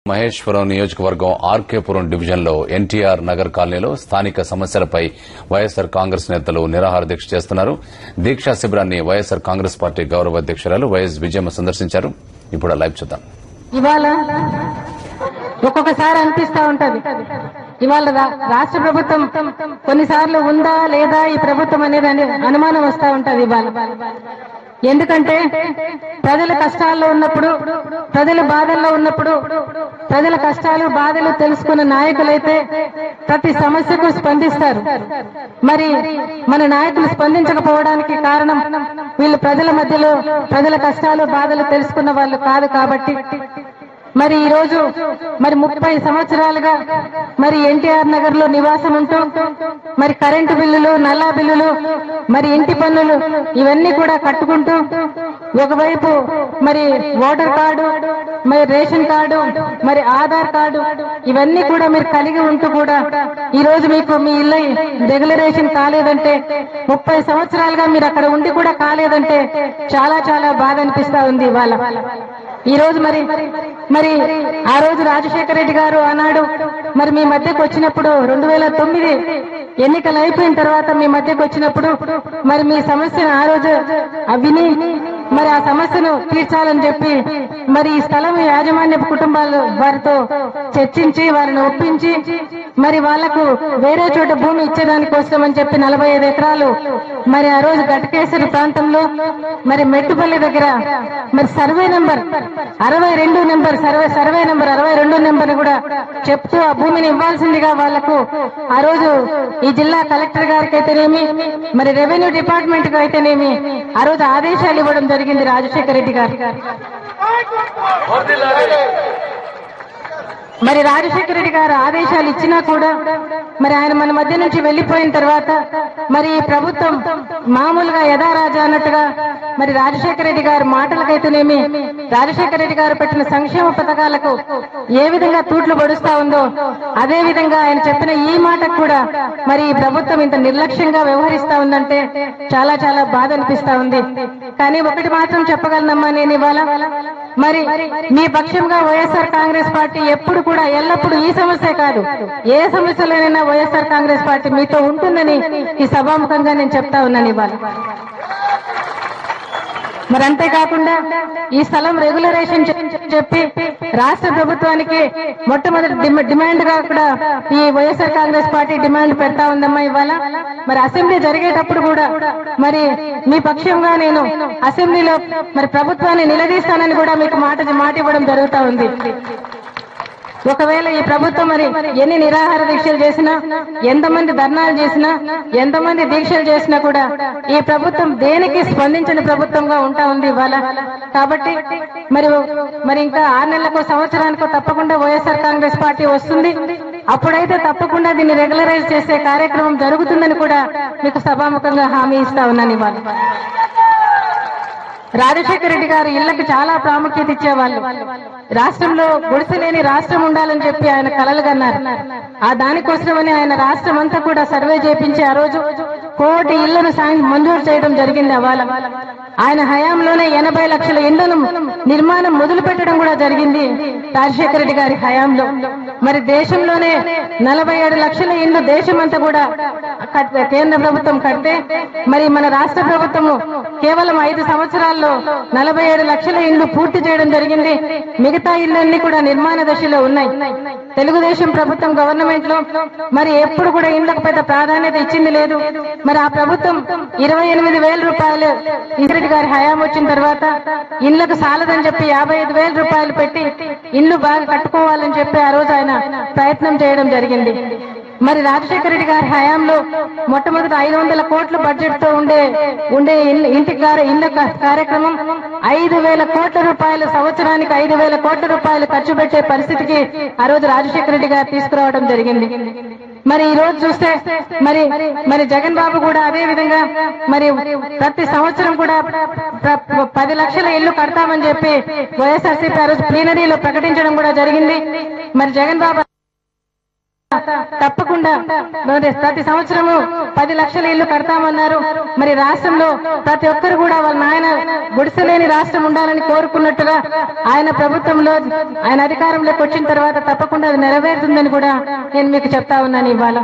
మహేశ్వరం నియోజకవర్గం ఆర్కేపురం డివిజన్లో ఎన్టీఆర్ నగర్ కాలనీలో స్థానిక సమస్యలపై వైఎస్సార్ కాంగ్రెస్ నేతలు నిరాహార దీక్ష చేస్తున్నారు దీక్షా శిబిరాన్ని వైఎస్సార్ కాంగ్రెస్ పార్టీ గౌరవ అధ్యక్షురాలు వైఎస్ విజయమ్మ సందర్శించారు ఇప్పుడు ఆ లైవ్ చూద్దాం ఇవాళ ఒక్కొక్కసారి అనిపిస్తా ఉంటది ఇవాళ రా- రాష్ట్ర ప్రభుత్వం కొన్నిసార్లు ఉందా లేదా ఈ ప్రభుత్వం అనేది అనే అనుమానం వస్తా ఉంటది ఇవాళ ఎందుకంటే ప్రజల కష్టాల్లో ఉన్నప్పుడు ప్రజల బాధల్లో ఉన్నప్పుడు ప్రజల కష్టాలు బాధలు తెలుసుకున్న నాయకులైతే ప్రతి సమస్యకు స్పందిస్తారు మరి మన నాయకులు స్పందించకపోవడానికి కారణం వీళ్ళు ప్రజల మధ్యలో ప్రజల కష్టాలు బాధలు తెలుసుకున్న వాళ్ళు కాదు కాబట్టి మరి ఈ రోజు మరి ముప్పై సంవత్సరాలుగా మరి ఎన్టీఆర్ నగర్ లో నివాసం ఉంటూ మరి కరెంటు బిల్లులు నల్లా బిల్లులు మరి ఇంటి పన్నులు ఇవన్నీ కూడా కట్టుకుంటూ ఒకవైపు మరి ఓటర్ కార్డు మరి రేషన్ కార్డు మరి ఆధార్ కార్డు ఇవన్నీ కూడా మీరు కలిగి ఉంటూ కూడా ఈ రోజు మీకు మీ ఇల్లు రెగ్యులరేషన్ కాలేదంటే ముప్పై సంవత్సరాలుగా మీరు అక్కడ ఉండి కూడా కాలేదంటే చాలా చాలా బాధ అనిపిస్తా ఉంది ఇవాళ ఈ రోజు మరి మరి ఆ రోజు రాజశేఖర రెడ్డి గారు ఆనాడు మరి మీ మధ్యకు వచ్చినప్పుడు రెండు వేల తొమ్మిది ఎన్నికలు అయిపోయిన తర్వాత మీ మధ్యకు వచ్చినప్పుడు మరి మీ సమస్యను ఆ రోజు విని మరి ఆ సమస్యను తీర్చాలని చెప్పి మరి ఈ స్థలం యాజమాన్య కుటుంబాలు వారితో చర్చించి వారిని ఒప్పించి మరి వాళ్లకు వేరే చోట భూమి ఇచ్చేదాని కోసం అని చెప్పి నలభై ఐదు ఎకరాలు మరి ఆ రోజు గటకేశ్వరి ప్రాంతంలో మరి మెట్టుపల్లి దగ్గర మరి సర్వే నెంబర్ అరవై రెండు నెంబర్ సర్వే సర్వే నెంబర్ అరవై రెండు నెంబర్ కూడా చెప్తూ ఆ భూమిని ఇవ్వాల్సిందిగా వాళ్లకు ఆ రోజు ఈ జిల్లా కలెక్టర్ గారికి అయితేనేమి మరి రెవెన్యూ డిపార్ట్మెంట్ కి అయితేనేమి ఆ రోజు ఆదేశాలు ఇవ్వడం జరిగింది రాజశేఖర రెడ్డి గారు మరి రాజశేఖర రెడ్డి గారు ఆదేశాలు ఇచ్చినా కూడా మరి ఆయన మన మధ్య నుంచి వెళ్లిపోయిన తర్వాత మరి ఈ ప్రభుత్వం మామూలుగా యథారాజా అన్నట్టుగా మరి రాజశేఖర రెడ్డి గారు మాటలకైతేనేమి రాజశేఖర రెడ్డి గారు పెట్టిన సంక్షేమ పథకాలకు ఏ విధంగా తూట్లు పొడుస్తా ఉందో అదే విధంగా ఆయన చెప్పిన ఈ మాటకు కూడా మరి ఈ ప్రభుత్వం ఇంత నిర్లక్ష్యంగా వ్యవహరిస్తా ఉందంటే చాలా చాలా బాధ అనిపిస్తా ఉంది కానీ ఒకటి మాత్రం చెప్పగలనమ్మా నేను ఇవాళ మరి మీ పక్షంగా వైఎస్ఆర్ కాంగ్రెస్ పార్టీ ఎప్పుడు కూడా ఎల్లప్పుడూ ఈ సమస్య కాదు ఏ సమస్యలోనైనా వైఎస్ఆర్ కాంగ్రెస్ పార్టీ మీతో ఉంటుందని ఈ సభాముఖంగా నేను చెప్తా ఉన్నాను ఇవాళ మరి అంతేకాకుండా ఈ స్థలం రెగ్యులరేషన్ చెప్పి రాష్ట్ర ప్రభుత్వానికి మొట్టమొదటి డిమ- డిమాండ్ గా కూడా ఈ వైఎస్ఆర్ కాంగ్రెస్ పార్టీ డిమాండ్ పెడతా ఉందమ్మా ఇవాళ మరి అసెంబ్లీ జరిగేటప్పుడు కూడా మరి మీ పక్షంగా నేను అసెంబ్లీలో మరి ప్రభుత్వాన్ని నిలదీస్తానని కూడా మీకు మాట మాట ఇవ్వడం జరుగుతా ఉంది ఒకవేళ ఈ ప్రభుత్వం మరి ఎన్ని నిరాహార దీక్షలు చేసినా ఎంతమంది ధర్నాలు చేసినా ఎంతమంది దీక్షలు చేసినా కూడా ఈ ప్రభుత్వం దేనికి స్పందించని ప్రభుత్వంగా ఉంటా ఉంది ఇవాళ కాబట్టి మరి మరి ఇంకా ఆరు నెలలకో సంవత్సరానికో తప్పకుండా వైఎస్ఆర్ కాంగ్రెస్ పార్టీ వస్తుంది అప్పుడైతే తప్పకుండా దీన్ని రెగ్యులరైజ్ చేసే కార్యక్రమం జరుగుతుందని కూడా మీకు సభాముఖంగా హామీ ఇస్తా ఉన్నాను ఇవాళ రాజశేఖర రెడ్డి గారు ఇళ్లకు చాలా ప్రాముఖ్యత ఇచ్చేవాళ్ళు రాష్ట్రంలో గుడిసె లేని రాష్ట్రం ఉండాలని చెప్పి ఆయన కలలు కన్నారు ఆ దానికోసమని ఆయన రాష్ట్రం అంతా కూడా సర్వే చేపించి ఆ రోజు కోటి ఇళ్లను సాయం మంజూరు చేయడం జరిగింది అవాళ ఆయన హయాంలోనే ఎనభై లక్షల ఇళ్లను నిర్మాణం మొదలు పెట్టడం కూడా జరిగింది రాజశేఖర రెడ్డి గారి హయాంలో మరి దేశంలోనే నలభై ఏడు లక్షల ఇండ్లు దేశమంతా కూడా కట్- కేంద్ర ప్రభుత్వం కడితే మరి మన రాష్ట్ర ప్రభుత్వము కేవలం ఐదు సంవత్సరాల్లో నలభై ఏడు లక్షల ఇండ్లు పూర్తి చేయడం జరిగింది మిగతా ఇళ్ళన్నీ కూడా నిర్మాణ దశలో ఉన్నాయి తెలుగుదేశం ప్రభుత్వం గవర్నమెంట్ లో మరి ఎప్పుడు కూడా ఇండ్లకు పెద్ద ప్రాధాన్యత ఇచ్చింది లేదు మరి ఆ ప్రభుత్వం ఇరవై ఎనిమిది వేల రూపాయలు ఇంద్రెడ్డి గారి హయాం వచ్చిన తర్వాత ఇండ్లకు సాలదని చెప్పి యాభై ఐదు వేల రూపాయలు పెట్టి ఇండ్లు బాగా కట్టుకోవాలని చెప్పి ఆ రోజు ఆయన ప్రయత్నం చేయడం జరిగింది మరి రాజశేఖర రెడ్డి గారి హయాంలో మొట్టమొదటి ఐదు వందల కోట్ల బడ్జెట్ తో ఉండే ఉండే ఇల్లు- ఇంటి గారి ఇళ్ల కా- కార్యక్రమం ఐదు వేల కోట్ల రూపాయలు సంవత్సరానికి ఐదు వేల కోట్ల రూపాయలు ఖర్చు పెట్టే పరిస్థితికి ఆ రోజు రాజశేఖర రెడ్డి గారు తీసుకురావడం జరిగింది మరి ఈ రోజు చూస్తే మరి మరి జగన్ బాబు కూడా అదే విధంగా మరి ప్రతి సంవత్సరం కూడా ప్ర- ప్ర- పది లక్షల ఇల్లు కడతామని చెప్పి వైఎస్ఆర్సీపీ ఆ రోజు ప్లీనరీలో ప్రకటించడం కూడా జరిగింది మరి జగన్ బాబు తప్పకుండా మరి ప్రతి సంవత్సరము పది లక్షల ఇల్లు కడతామన్నారు మరి రాష్ట్రంలో ప్రతి ఒక్కరు కూడా వాళ్ళ నాయన గుడిసెలేని రాష్ట్రం ఉండాలని కోరుకున్నట్టుగా ఆయన ప్రభుత్వంలో ఆయన అధికారంలోకి వచ్చిన తర్వాత తప్పకుండా అది నెరవేరుతుందని కూడా నేను మీకు చెప్తా ఉన్నాను ఇవాళ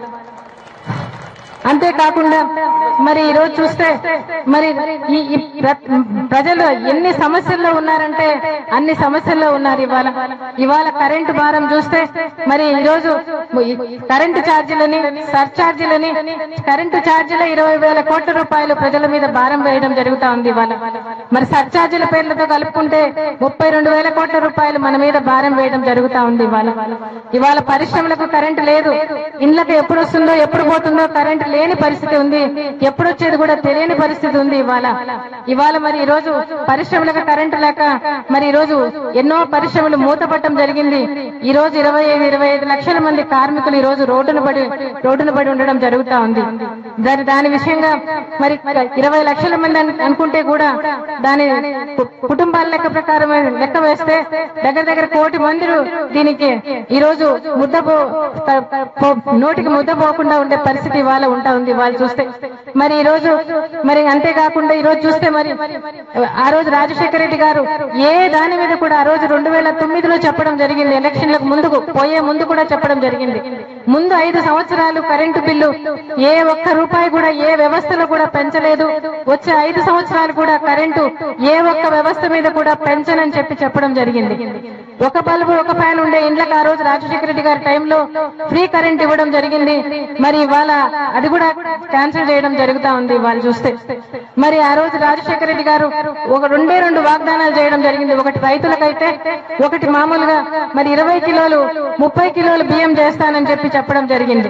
అంతేకాకుండా మరి ఈ రోజు చూస్తే మరి ఈ ఈ ప్ర- ప్రజలు ఎన్ని సమస్యల్లో ఉన్నారంటే అన్ని సమస్యల్లో ఉన్నారు ఇవాళ ఇవాళ కరెంటు భారం చూస్తే మరి ఈ రోజు కరెంటు ఛార్జీలని సర్ఛార్జీలని కరెంటు ఛార్జీల ఇరవై వేల కోట్ల రూపాయలు ప్రజల మీద భారం వేయడం జరుగుతా ఉంది ఇవాళ మరి సర్ఛార్జీల పేర్లతో కలుపుకుంటే ముప్పై రెండు వేల కోట్ల రూపాయలు మన మీద భారం వేయడం జరుగుతా ఉంది ఇవాళ ఇవాళ పరిశ్రమలకు కరెంటు లేదు ఇండ్లకు ఎప్పుడు వస్తుందో ఎప్పుడు పోతుందో కరెంటు లేని పరిస్థితి ఉంది ఎప్పుడు వచ్చేది కూడా తెలియని పరిస్థితి ఉంది ఇవాళ ఇవాళ మరి ఈ రోజు పరిశ్రమలకు కరెంటు లేక మరి ఈ రోజు ఎన్నో పరిశ్రమలు మూతపట్టడం జరిగింది ఈ రోజు ఇరవై ఐదు ఇరవై ఐదు లక్షల మంది కార్మికులు ఈ రోజు రోడ్డున పడి రోడ్డున పడి ఉండడం జరుగుతా ఉంది దాని దాని విషయంగా మరి ఇరవై లక్షల మంది అను- అనుకుంటే కూడా దాని కు- కుటుంబాల లెక్క ప్రకారం లెక్క వేస్తే దగ్గర దగ్గర కోటి మంది దీనికి ఈ రోజు ముద్ద పో- ప- పో- నోటికి ముద్ద పోకుండా ఉండే పరిస్థితి ఇవాళ ఉంటా ఉంది వాళ్ళు చూస్తే మరి ఈ రోజు మరి అంతేకాకుండా ఈ రోజు చూస్తే మరి ఆ రోజు రాజశేఖర రెడ్డి గారు ఏ దాని మీద కూడా ఆ రోజు రెండు వేల తొమ్మిదిలో చెప్పడం జరిగింది ఎలక్షన్లకు ముందుకు పోయే ముందు కూడా చెప్పడం జరిగింది ముందు ఐదు సంవత్సరాలు కరెంటు బిల్లు ఏ ఒక్క రూపాయి కూడా ఏ వ్యవస్థలో కూడా పెంచలేదు వచ్చే ఐదు సంవత్సరాలు కూడా కరెంటు ఏ ఒక్క వ్యవస్థ మీద కూడా పెంచనని చెప్పి చెప్పడం జరిగింది ఒక బల్బు ఒక ఫ్యాన్ ఉండే ఇండ్లకు ఆ రోజు రాజశేఖర రెడ్డి గారి టైంలో ఫ్రీ కరెంట్ ఇవ్వడం జరిగింది మరి ఇవాళ అది కూడా క్యాన్సిల్ చేయడం జరుగుతా ఉంది వాళ్ళు చూస్తే మరి ఆ రోజు రాజశేఖర రెడ్డి గారు ఒక రెండే రెండు వాగ్దానాలు చేయడం జరిగింది ఒకటి రైతులకైతే ఒకటి మామూలుగా మరి ఇరవై కిలోలు ముప్పై కిలోలు బియ్యం చేస్తానని చెప్పి చెప్పడం జరిగింది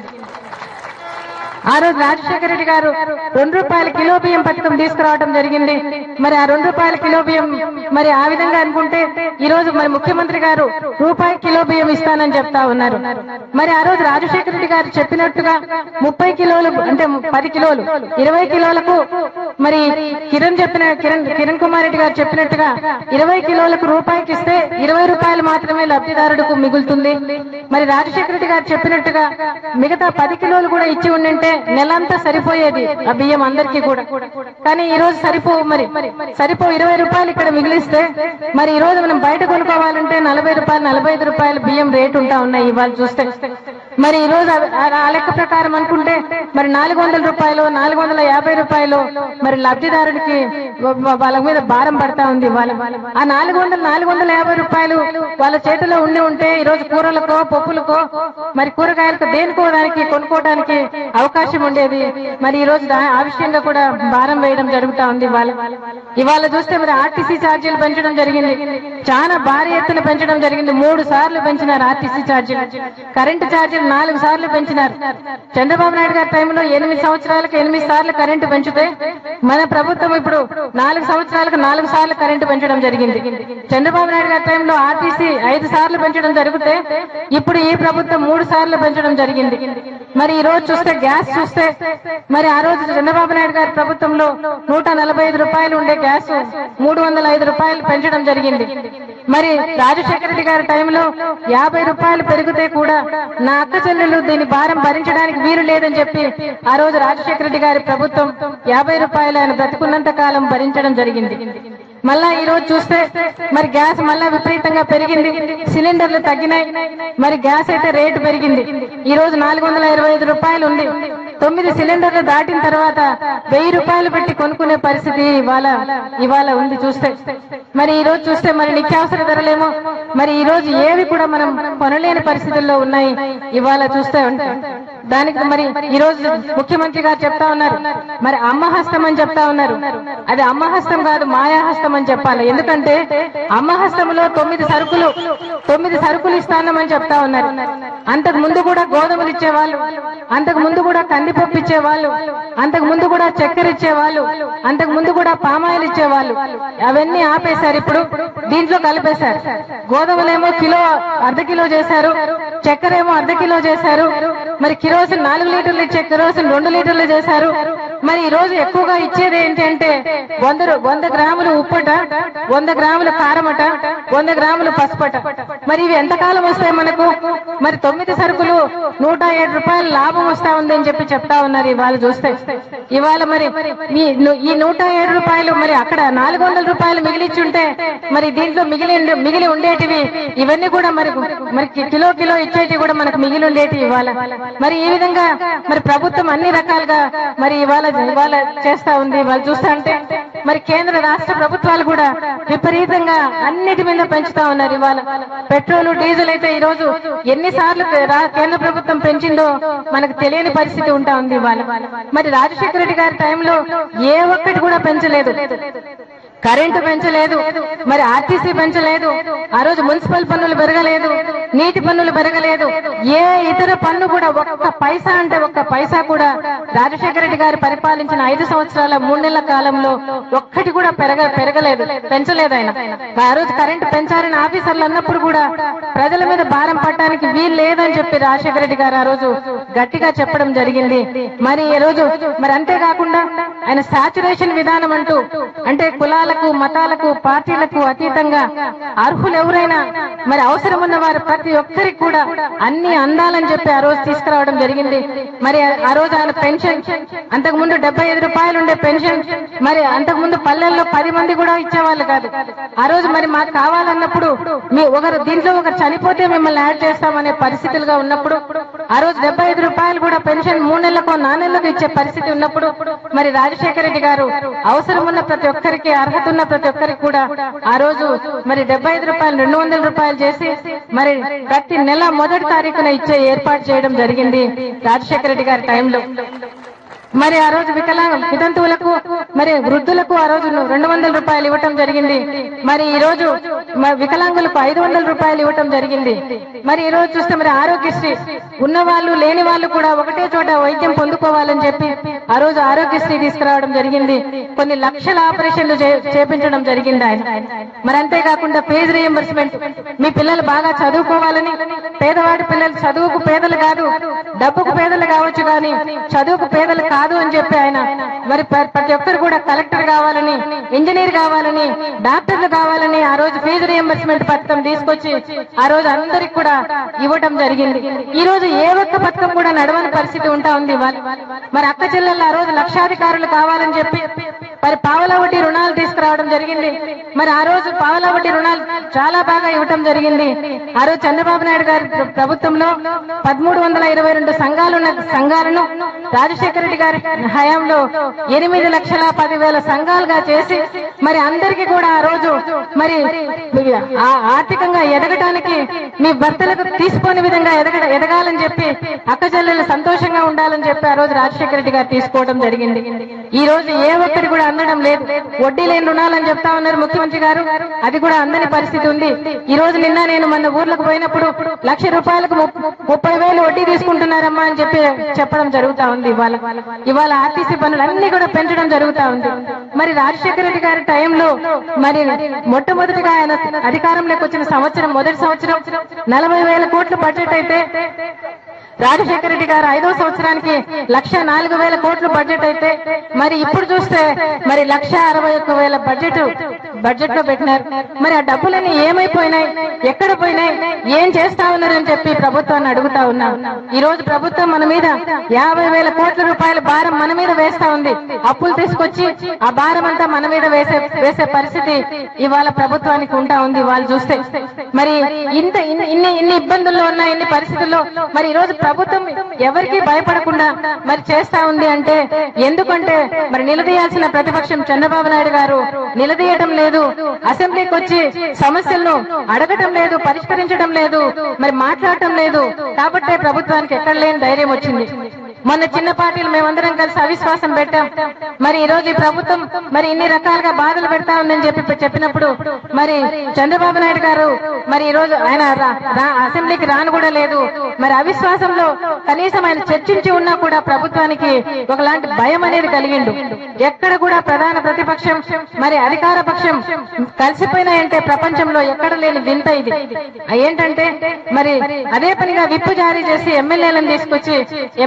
ఆ రోజు రాజశేఖర రెడ్డి గారు రెండు రూపాయల కిలో బియ్యం పథకం తీసుకురావడం జరిగింది మరి ఆ రెండు రూపాయల కిలో బియ్యం మరి ఆ విధంగా అనుకుంటే ఈ రోజు మరి ముఖ్యమంత్రి గారు రూపాయి కిలో బియ్యం ఇస్తానని చెప్తా ఉన్నారు మరి ఆ రోజు రాజశేఖర రెడ్డి గారు చెప్పినట్టుగా ముప్పై కిలోలు అంటే పది కిలోలు ఇరవై కిలోలకు మరి కిరణ్ చెప్పిన కిరణ్ కిరణ్ కుమార్ రెడ్డి గారు చెప్పినట్టుగా ఇరవై కిలోలకు రూపాయికి ఇస్తే ఇరవై రూపాయలు మాత్రమే లబ్ధిదారుడికి మిగులుతుంది మరి రాజశేఖర రెడ్డి గారు చెప్పినట్టుగా మిగతా పది కిలోలు కూడా ఇచ్చి ఉండింటే నెలంతా సరిపోయేది ఆ బియ్యం అందరికీ కూడా కానీ ఈ రోజు సరిపోవు మరి సరిపో ఇరవై రూపాయలు ఇక్కడ మిగిలిస్తే మరి ఈ రోజు మనం బయట కొనుక్కోవాలంటే నలభై రూపాయలు నలభై ఐదు రూపాయలు బియ్యం రేటు ఉంటా ఉన్నాయి ఇవాళ చూస్తే మరి ఈ రోజు ఆ- ఆ- ఆ లెక్క ప్రకారం అనుకుంటే మరి నాలుగు వందల రూపాయలు నాలుగు వందల యాభై రూపాయలు మరి లబ్ధిదారుడికి వా- వా- వాళ్ళ మీద భారం పడతా ఉంది వాళ్ళ ఆ నాలుగు వందల నాలుగు వందల యాభై రూపాయలు వాళ్ళ చేతిలో ఉండి ఉంటే ఈ రోజు కూరలకో పప్పులకో మరి కూరగాయలకు దేనికో దానికి కొనుక్కోవడానికి అవకాశం ఉండేది మరి ఈ రోజు దా- ఆ విషయంగా కూడా భారం వేయడం జరుగుతా ఉంది ఇవాళ ఇవాళ చూస్తే మరి ఆర్టీసీ ఛార్జీలు పెంచడం జరిగింది చాలా భారీ ఎత్తున పెంచడం జరిగింది మూడు సార్లు పెంచినారు ఆర్టీసీ ఛార్జీలు కరెంటు ఛార్జీలు నాలుగు సార్లు పెంచినారు చంద్రబాబు నాయుడు గారి టైంలో ఎనిమిది సంవత్సరాలకు ఎనిమిది సార్లు కరెంటు పెంచితే మన ప్రభుత్వం ఇప్పుడు నాలుగు సంవత్సరాలకు నాలుగు సార్లు కరెంటు పెంచడం జరిగింది చంద్రబాబు నాయుడు గారి టైంలో ఆర్టీసీ ఐదు సార్లు పెంచడం జరిగితే ఇప్పుడు ఈ ప్రభుత్వం మూడు సార్లు పెంచడం జరిగింది మరి ఈ రోజు చూస్తే గ్యాస్ చూస్తే మరి ఆ రోజు చంద్రబాబు నాయుడు గారి ప్రభుత్వంలో నూట నలభై ఐదు రూపాయలు ఉండే గ్యాస్ మూడు వందల ఐదు రూపాయలు పెంచడం జరిగింది మరి రాజశేఖర రెడ్డి గారి టైంలో యాభై రూపాయలు పెరిగితే కూడా నా అక్క చెల్లెలు దీని భారం భరించడానికి వీలు లేదని చెప్పి ఆ రోజు రాజశేఖర రెడ్డి గారి ప్రభుత్వం యాభై రూపాయలు ఆయన బ్రతుకున్నంత కాలం భరించడం జరిగింది మళ్ళా ఈ రోజు చూస్తే మరి గ్యాస్ మళ్ళా విపరీతంగా పెరిగింది సిలిండర్లు తగ్గినాయి మరి గ్యాస్ అయితే రేటు పెరిగింది ఈ రోజు నాలుగు వందల ఇరవై ఐదు రూపాయలు ఉంది తొమ్మిది సిలిండర్లు దాటిన తర్వాత వెయ్యి రూపాయలు పెట్టి కొనుక్కునే పరిస్థితి ఇవాళ ఇవాళ ఉంది చూస్తే మరి ఈ రోజు చూస్తే మరి నిత్యావసర ధరలేమో మరి ఈ రోజు ఏవి కూడా మనం కొనలేని పరిస్థితుల్లో ఉన్నాయి ఇవాళ చూస్తే ఉంటే దానికి మరి ఈ రోజు ముఖ్యమంత్రి గారు చెప్తా ఉన్నారు మరి అమ్మహస్తం అని చెప్తా ఉన్నారు అది అమ్మహస్తం కాదు మాయాహస్తం అని చెప్పాలి ఎందుకంటే అమ్మహస్తంలో తొమ్మిది సరుకులు తొమ్మిది సరుకులు ఇస్తానమని చెప్తా ఉన్నారు అంతకు ముందు కూడా గోధుమలు ఇచ్చేవాళ్ళు అంతకు ముందు కూడా కందిపప్పు ఇచ్చేవాళ్ళు అంతకు ముందు కూడా చక్కెర ఇచ్చేవాళ్ళు అంతకు ముందు కూడా పామాయిల్ ఇచ్చేవాళ్ళు అవన్నీ ఆపేశారు ఇప్పుడు దీంట్లో కలిపేశారు గోధుమలేమో కిలో అర్ధ కిలో చేశారు చక్కెర ఏమో అర్ధ కిలో చేశారు మరి కిరోసిన్ నాలుగు లీటర్లు ఇచ్చే కిరోసిన్ రెండు లీటర్లు చేశారు మరి ఈ రోజు ఎక్కువగా ఇచ్చేది ఏంటంటే వంద రూ- వంద గ్రాములు ఉప్పట వంద గ్రాములు కారమట వంద గ్రాములు పసుపట మరి ఇవి ఎంతకాలం వస్తాయి మనకు మరి తొమ్మిది సరుకులు నూట ఏడు రూపాయలు లాభం వస్తా ఉంది అని చెప్పి చెప్తా ఉన్నారు ఇవాళ చూస్తే ఇవాళ మరి ఈ ను- ఈ నూట ఏడు రూపాయలు మరి అక్కడ నాలుగు వందల రూపాయలు మిగిలిచ్చుంటే మరి దీంట్లో మిగిలి ఉండే- మిగిలి ఉండేటివి ఇవన్నీ కూడా మరి మరి కి- కిలో కిలో ఇచ్చేటివి కూడా మనకు మిగిలి ఉండేటివి ఇవాళ మరి ఈ విధంగా మరి ప్రభుత్వం అన్ని రకాలుగా మరి ఇవాళ ఇవాళ చేస్తా ఉంది వాళ్ళు చూస్తా అంటే మరి కేంద్ర రాష్ట్ర ప్రభుత్వాలు కూడా విపరీతంగా అన్నిటి మీద పెంచుతా ఉన్నారు ఇవాళ పెట్రోల్ డీజిల్ అయితే ఈ రోజు ఎన్నిసార్లు రా- కేంద్ర ప్రభుత్వం పెంచిందో మనకు తెలియని పరిస్థితి ఉంటా ఉంది ఇవాళ మరి రాజశేఖర రెడ్డి గారి టైంలో ఏ ఒక్కటి కూడా పెంచలేదు కరెంటు పెంచలేదు మరి ఆర్టీసీ పెంచలేదు ఆ రోజు మున్సిపల్ పన్నులు పెరగలేదు నీటి పన్నులు పెరగలేదు ఏ ఇతర పన్ను కూడా ఒక్క పైసా అంటే ఒక్క పైసా కూడా రాజశేఖర రెడ్డి గారు పరిపాలించిన ఐదు సంవత్సరాల మూడు నెలల కాలంలో ఒక్కటి కూడా పెరగ పెరగలేదు పెంచలేదు ఆయన ఆ రోజు కరెంటు పెంచారని ఆఫీసర్లు అన్నప్పుడు కూడా ప్రజల మీద భారం పట్టడానికి వీలు లేదని చెప్పి రాజశేఖర రెడ్డి గారు ఆ రోజు గట్టిగా చెప్పడం జరిగింది మరి ఈ రోజు మరి అంతేకాకుండా ఆయన సాచురేషన్ విధానం అంటూ అంటే కులాలకు మతాలకు పార్టీలకు అతీతంగా అర్హులు ఎవరైనా మరి అవసరం ఉన్న వారు ప్రతి ఒక్కరికి కూడా అన్ని అందాలని చెప్పి ఆ రోజు తీసుకురావడం జరిగింది మరి ఆ- ఆ రోజు ఆయన పెన్షన్ అంతకు ముందు డెబ్బై ఐదు రూపాయలు ఉండే పెన్షన్ మరి అంతకు ముందు పల్లెల్లో పది మంది కూడా ఇచ్చేవాళ్ళు కాదు ఆ రోజు మరి మాకు కావాలన్నప్పుడు మీ ఒకరు దీంట్లో ఒకరు చనిపోతే మిమ్మల్ని యాడ్ చేస్తామనే పరిస్థితులుగా ఉన్నప్పుడు ఆ రోజు డెబ్బై ఐదు రూపాయలు కూడా పెన్షన్ మూడు నెలలకు నాలుగు ఇచ్చే పరిస్థితి ఉన్నప్పుడు మరి రాజశేఖర రెడ్డి గారు అవసరం ఉన్న ప్రతి ఒక్కరికి అర్హత ఉన్న ప్రతి ఒక్కరికి కూడా ఆ రోజు మరి డెబ్బై ఐదు రూపాయలు రెండు వందల రూపాయలు చేసి మరి ప్రతి నెల మొదటి తారీఖున ఇచ్చే ఏర్పాటు చేయడం జరిగింది రాజశేఖర రెడ్డి గారి టైంలో మరి ఆ రోజు వికలాంగ వితంతువులకు మరి వృద్ధులకు ఆ రోజు రెండు వందల రూపాయలు ఇవ్వటం జరిగింది మరి ఈ రోజు మ- వికలాంగులకు ఐదు వందల రూపాయలు ఇవ్వటం జరిగింది మరి ఈ రోజు చూస్తే మరి ఆరోగ్యశ్రీ ఉన్న వాళ్ళు లేని వాళ్ళు కూడా ఒకటే చోట వైద్యం పొందుకోవాలని చెప్పి ఆ రోజు ఆరోగ్యశ్రీ తీసుకురావడం జరిగింది కొన్ని లక్షల ఆపరేషన్లు చే- చేపించడం జరిగింది ఆయన మరి అంతేకాకుండా ఫీజు రియంబర్స్మెంట్ మీ పిల్లలు బాగా చదువుకోవాలని పేదవాడి పిల్లలు చదువుకు పేదలు కాదు డబ్బుకు పేదలు కావచ్చు కానీ చదువుకు పేదలు కాదు అని చెప్పి ఆయన మరి ప్ర- ప్రతి ఒక్కరు కూడా కలెక్టర్ కావాలని ఇంజనీర్ కావాలని డాక్టర్లు కావాలని ఆ రోజు ఫీజు రియంబర్స్మెంట్ పథకం తీసుకొచ్చి ఆ రోజు అందరికి కూడా ఇవ్వటం జరిగింది ఈ రోజు ఏ ఒక్క పథకం కూడా నడవని పరిస్థితి ఉంటా ఉంది ఇవాళ. మరి అక్క చెల్లెళ్ళు ఆ రోజు లక్షాధికారులు కావాలని చెప్పి మరి పావలా వడ్డీ రుణాలు తీసుకురావడం జరిగింది మరి ఆ రోజు పావలా వడ్డీ రుణాలు చాలా బాగా ఇవ్వటం జరిగింది ఆ రోజు చంద్రబాబు నాయుడు గారి ప్ర- ప్రభుత్వంలో పదమూడు వందల ఇరవై రెండు సంఘాలు ఉన్న సంఘాలను రాజశేఖర రెడ్డి గారి హయాంలో ఎనిమిది లక్షల పదివేల సంఘాలుగా చేసి మరి అందరికీ కూడా ఆ రోజు మరి ఆ- ఆర్థికంగా ఎదగటానికి మీ భర్తలకు తీసుకోని విధంగా ఎదగ ఎదగాలని చెప్పి అక్క చెల్లెలు సంతోషంగా ఉండాలని చెప్పి ఆ రోజు రాజశేఖర రెడ్డి గారు తీసుకోవడం జరిగింది ఈ రోజు ఏ ఒక్కటి కూడా అందడం లేదు వడ్డీ లేని రుణాలని చెప్తా ఉన్నారు ముఖ్యమంత్రి గారు అది కూడా అందని పరిస్థితి ఉంది ఈ రోజు నిన్న నేను మన ఊర్లకు పోయినప్పుడు లక్ష రూపాయలకు ముప్- ముప్పై వేలు వడ్డీ తీసుకుంటున్నారమ్మా అని చెప్పి చెప్పడం జరుగుతా ఉంది ఇవాళ ఇవాళ ఆర్టీసీ పనులు అన్ని కూడా పెంచడం జరుగుతా ఉంది మరి రాజశేఖర రెడ్డి గారి టైంలో మరి మొట్టమొదటిగా ఆయన అధికారంలోకి వచ్చిన సంవత్సరం మొదటి సంవత్సరం నలభై వేల కోట్ల బడ్జెట్ అయితే రాజశేఖర రెడ్డి గారు ఐదో సంవత్సరానికి లక్ష నాలుగు వేల కోట్ల బడ్జెట్ అయితే మరి ఇప్పుడు చూస్తే మరి లక్ష అరవై ఒక్క వేల బడ్జెట్ బడ్జెట్ లో పెట్టినారు మరి ఆ డబ్బులన్నీ ఏమైపోయినాయి ఎక్కడ పోయినాయి ఏం చేస్తా ఉన్నారు అని చెప్పి ప్రభుత్వాన్ని అడుగుతా ఉన్నాం ఈ రోజు ప్రభుత్వం మన మీద యాభై వేల కోట్ల రూపాయల భారం మన మీద వేస్తా ఉంది అప్పులు తీసుకొచ్చి ఆ భారం అంతా మన మీద వేసే వేసే పరిస్థితి ఇవాళ ప్రభుత్వానికి ఉంటా ఉంది వాళ్ళు చూస్తే మరి ఇంత ఇన్ని ఇన్ని ఇన్ని ఇబ్బందుల్లో ఉన్న ఇన్ని పరిస్థితుల్లో మరి ఈ రోజు ప్రభుత్వం ఎవరికి భయపడకుండా మరి చేస్తా ఉంది అంటే ఎందుకంటే మరి నిలదీయాల్సిన ప్రతిపక్షం చంద్రబాబు నాయుడు గారు నిలదీయటం లేదు అసెంబ్లీకి వచ్చి సమస్యలను అడగటం లేదు పరిష్కరించడం లేదు మరి మాట్లాడటం లేదు కాబట్టే ప్రభుత్వానికి ఎక్కడ లేని ధైర్యం వచ్చింది మొన్న చిన్న పార్టీలు మేమందరం కలిసి అవిశ్వాసం పెట్టాం మరి ఈ రోజు ఈ ప్రభుత్వం మరి ఇన్ని రకాలుగా బాధలు పెడతా ఉందని చెప్పి చెప్పినప్పుడు మరి చంద్రబాబు నాయుడు గారు మరి ఈ రోజు ఆయన రా- రా- అసెంబ్లీకి రాను కూడా లేదు మరి అవిశ్వాసంలో కనీసం ఆయన చర్చించి ఉన్నా కూడా ప్రభుత్వానికి ఒకలాంటి భయం అనేది కలిగిండు ఎక్కడ కూడా ప్రధాన ప్రతిపక్షం మరి అధికార పక్షం కలిసిపోయినాయంటే ప్రపంచంలో ఎక్కడ లేని వింత ఇది ఏంటంటే మరి అదే పనిగా విప్పు జారీ చేసి ఎమ్మెల్యేలను తీసుకొచ్చి ఎమ్మెల్యేలు పెట్టి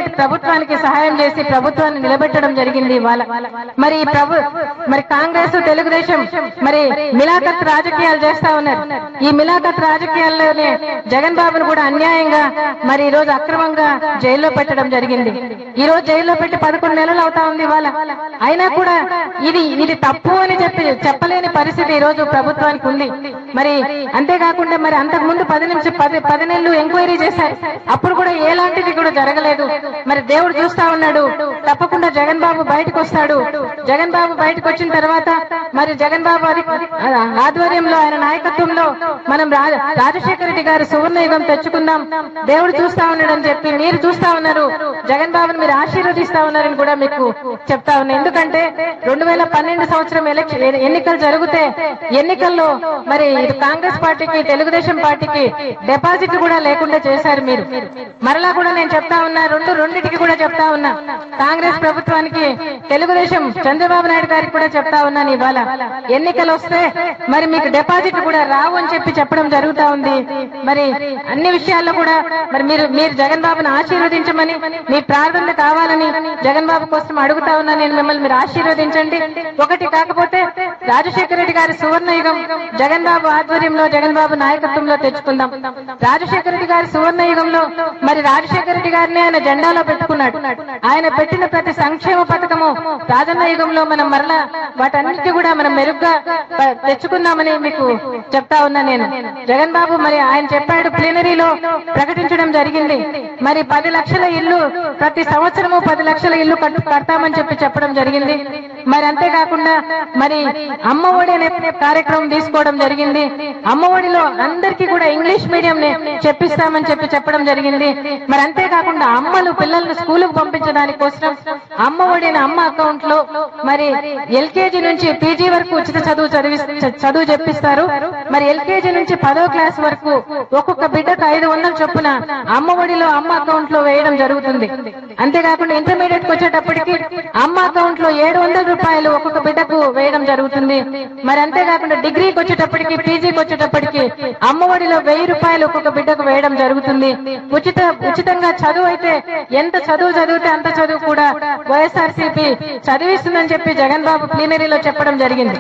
చెప్పి ప్రభుత్వానికి సహాయం చేసి ప్రభుత్వాన్ని నిలబెట్టడం జరిగింది ఇవాళ మరి ఈ ప్రభు మరి కాంగ్రెస్ తెలుగుదేశం మరి మిలాఖత్ రాజకీయాలు చేస్తా ఉన్నారు ఈ మిలాఖత్ రాజకీయాల్లోనే జగన్ బాబును కూడా అన్యాయంగా మరి ఈ రోజు అక్రమంగా జైల్లో పెట్టడం జరిగింది ఈ రోజు జైల్లో పెట్టి పదకొండు నెలలు అవుతా ఉంది ఇవాళ అయినా కూడా ఇది ఇది తప్పు అని చెప్పి చెప్పలేని పరిస్థితి ఈ రోజు ప్రభుత్వానికి ఉంది మరి అంతేకాకుండా మరి అంతకు ముందు పది నిమిషం పది పది నెలలు ఎంక్వైరీ చేశారు అప్పుడు కూడా ఎలాంటిది కూడా జరగలేదు మరి దేవుడు చూస్తా ఉన్నాడు తప్పకుండా జగన్ బాబు బయటకు వస్తాడు జగన్ బాబు బయటకు వచ్చిన తర్వాత మరి జగన్ బాబు అధి- ఆధ్వర్యంలో ఆయన నాయకత్వంలో మనం రా- రాజశేఖర రెడ్డి గారి సువర్ణ యుగం తెచ్చుకుందాం దేవుడు చూస్తా ఉన్నాడని చెప్పి మీరు చూస్తా ఉన్నారు జగన్ బాబుని మీరు ఆశీర్వదిస్తా ఉన్నారని కూడా మీకు చెప్తా ఉన్నా ఎందుకంటే రెండు వేల పన్నెండు సంవత్సరం ఎలక్షన్ ఎన్నికలు జరిగితే ఎన్నికల్లో మరి ఇటు కాంగ్రెస్ పార్టీకి తెలుగుదేశం పార్టీకి డిపాజిట్ కూడా లేకుండా చేశారు మీరు మరలా కూడా నేను చెప్తా ఉన్నా రెండు రెండింటికి కూడా చెప్తా ఉన్నా కాంగ్రెస్ ప్రభుత్వానికి తెలుగుదేశం చంద్రబాబు నాయుడు గారికి కూడా చెప్తా ఉన్నాను ఇవాళ ఎన్నికలు వస్తే మరి మీకు డిపాజిట్ కూడా రావు అని చెప్పి చెప్పడం జరుగుతా ఉంది మరి అన్ని విషయాల్లో కూడా మరి మీరు మీరు జగన్ బాబుని ఆశీర్వదించమని మీ ప్రార్థనలు కావాలని జగన్ బాబు కోసం అడుగుతా ఉన్నా నేను మిమ్మల్ని మీరు ఆశీర్వదించండి ఒకటి కాకపోతే రాజశేఖర రెడ్డి గారి సువర్ణ యుగం జగన్ బాబు ఆధ్వర్యంలో జగన్ బాబు నాయకత్వంలో తెచ్చుకుందాం రాజశేఖర రెడ్డి గారి సువర్ణ యుగంలో మరి రాజశేఖర రెడ్డి గారిని ఆయన జెండాలో పెట్టుకున్నాడు ఆయన పెట్టిన ప్రతి సంక్షేమ పథకము రాజన్న యుగంలో మనం మరలా వాటన్నిటి కూడా మనం మెరుగ్గా ప- తెచ్చుకుందామని మీకు చెప్తా ఉన్నా నేను జగన్ బాబు మరి ఆయన చెప్పాడు ప్లీనరీలో ప్రకటించడం జరిగింది మరి పది లక్షల ఇల్లు ప్రతి సంవత్సరము పది లక్షల ఇల్లు కట్టు కడతామని చెప్పి చెప్పడం జరిగింది మరి అంతేకాకుండా మరి అమ్మ ఒడి అనే కార్యక్రమం తీసుకోవడం జరిగింది అమ్మ ఒడిలో అందరికీ కూడా ఇంగ్లీష్ మీడియం ని చెప్పిస్తామని చెప్పి చెప్పడం జరిగింది మరి అంతేకాకుండా అమ్మలు పిల్లల్ని స్కూలుకు పంపించడానికి కోసం అమ్మ ఒడి అనే అమ్మ అకౌంట్ లో మరి ఎల్కేజీ నుంచి పీజీ వరకు ఉచిత చదువు చదివి చదువు చెప్పిస్తారు మరి ఎల్కేజీ నుంచి పదో క్లాస్ వరకు ఒక్కొక్క బిడ్డకు ఐదు వందల చొప్పున అమ్మ ఒడిలో అమ్మ అకౌంట్ లో వేయడం జరుగుతుంది అంతేకాకుండా ఇంటర్మీడియట్ కి వచ్చేటప్పటికి అమ్మ అకౌంట్ లో ఏడు వందల రూపాయలు ఒక్కొక్క బిడ్డకు వేయడం జరుగుతుంది మరి అంతేకాకుండా డిగ్రీకి వచ్చేటప్పటికి పీజీకి వచ్చేటప్పటికి అమ్మ ఒడిలో వెయ్యి రూపాయలు ఒక్కొక్క బిడ్డకు వేయడం జరుగుతుంది ఉచిత ఉచితంగా చదువు అయితే ఎంత చదువు చదివితే అంత చదువు కూడా వైఎస్ఆర్సీపీ చదివిస్తుందని చెప్పి జగన్ బాబు ప్లీనరీలో చెప్పడం జరిగింది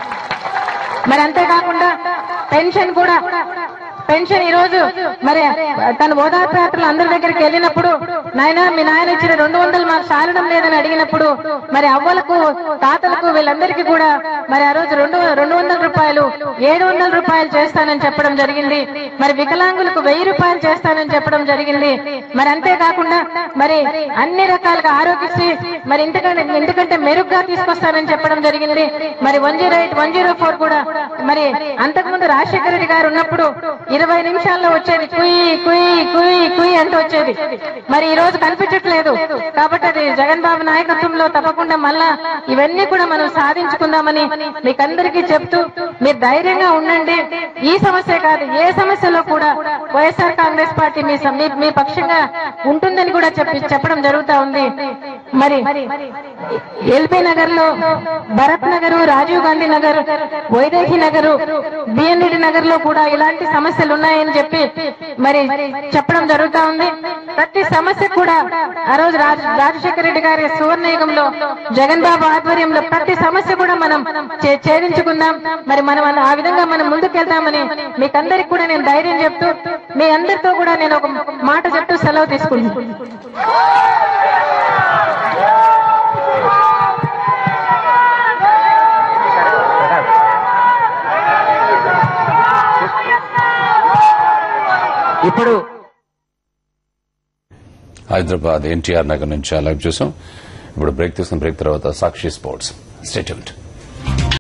మరి అంతేకాకుండా పెన్షన్ కూడా పెన్షన్ ఈ రోజు మరి తన ఓదార్పు యాత్రలు అందరి దగ్గరికి వెళ్ళినప్పుడు నాయన మీ నాయన ఇచ్చిన రెండు వందలు మాకు సాలడం లేదని అడిగినప్పుడు మరి అవ్వలకు తాతలకు వీళ్ళందరికీ కూడా మరి ఆ రోజు రెండు రెండు వందల రూపాయలు ఏడు వందల రూపాయలు చేస్తానని చెప్పడం జరిగింది మరి వికలాంగులకు వెయ్యి రూపాయలు చేస్తానని చెప్పడం జరిగింది మరి అంతేకాకుండా మరి అన్ని రకాలుగా ఆరోగ్యశ్రీ మరి ఇంతకంటే ఇంతకంటే మెరుగ్గా తీసుకొస్తానని చెప్పడం జరిగింది మరి one zero eight one zero four కూడా మరి అంతకుముందు రాజశేఖర రెడ్డి గారు ఉన్నప్పుడు ఇరవై నిమిషాల్లో వచ్చేది కుయి కుయి కుయి కుయి అంటూ వచ్చేది మరి ఈ రోజు కనిపించట్లేదు కాబట్టి అది జగన్ బాబు నాయకత్వంలో తప్పకుండా మళ్ళా ఇవన్నీ కూడా మనం సాధించుకుందామని మీకందరికీ చెప్తూ మీరు ధైర్యంగా ఉండండి ఈ సమస్య కాదు ఏ సమస్యలో కూడా వైఎస్ఆర్ కాంగ్రెస్ పార్టీ మీ స- మీ- మీ పక్షంగా ఉంటుందని కూడా చెప్పి చెప్పడం జరుగుతా ఉంది మరి ఎల్బీ నగర్ లో భరత్ నగర్ రాజీవ్ గాంధీ నగర్ వైదేహి నగర్ బిఎన్ రెడ్డి నగర్ లో కూడా ఇలాంటి సమస్యలు ఉన్నాయని చెప్పి మరి చెప్పడం జరుగుతా ఉంది ప్రతి సమస్య కూడా ఆ రోజు రాజ- రాజశేఖర రెడ్డి గారి సువర్ణయుగంలో జగన్ బాబు ఆధ్వర్యంలో ప్రతి సమస్య కూడా మనం చే- ఛేదించుకుందాం మరి మనం అలా- ఆ విధంగా మనం ముందుకెళ్తామని మీకందరికి కూడా నేను ధైర్యం చెప్తూ మీ అందరితో కూడా నేను ఒక మాట చెప్తూ సెలవు తీసుకుంటున్నాను ఇప్పుడు హైదరాబాద్ ఎన్టీఆర్ నగర్ నుంచి లైవ్ చూసాం ఇప్పుడు బ్రేక్ తీసుకున్న బ్రేక్ తర్వాత సాక్షి స్పోర్ట్స్ స్టేట్మెంట్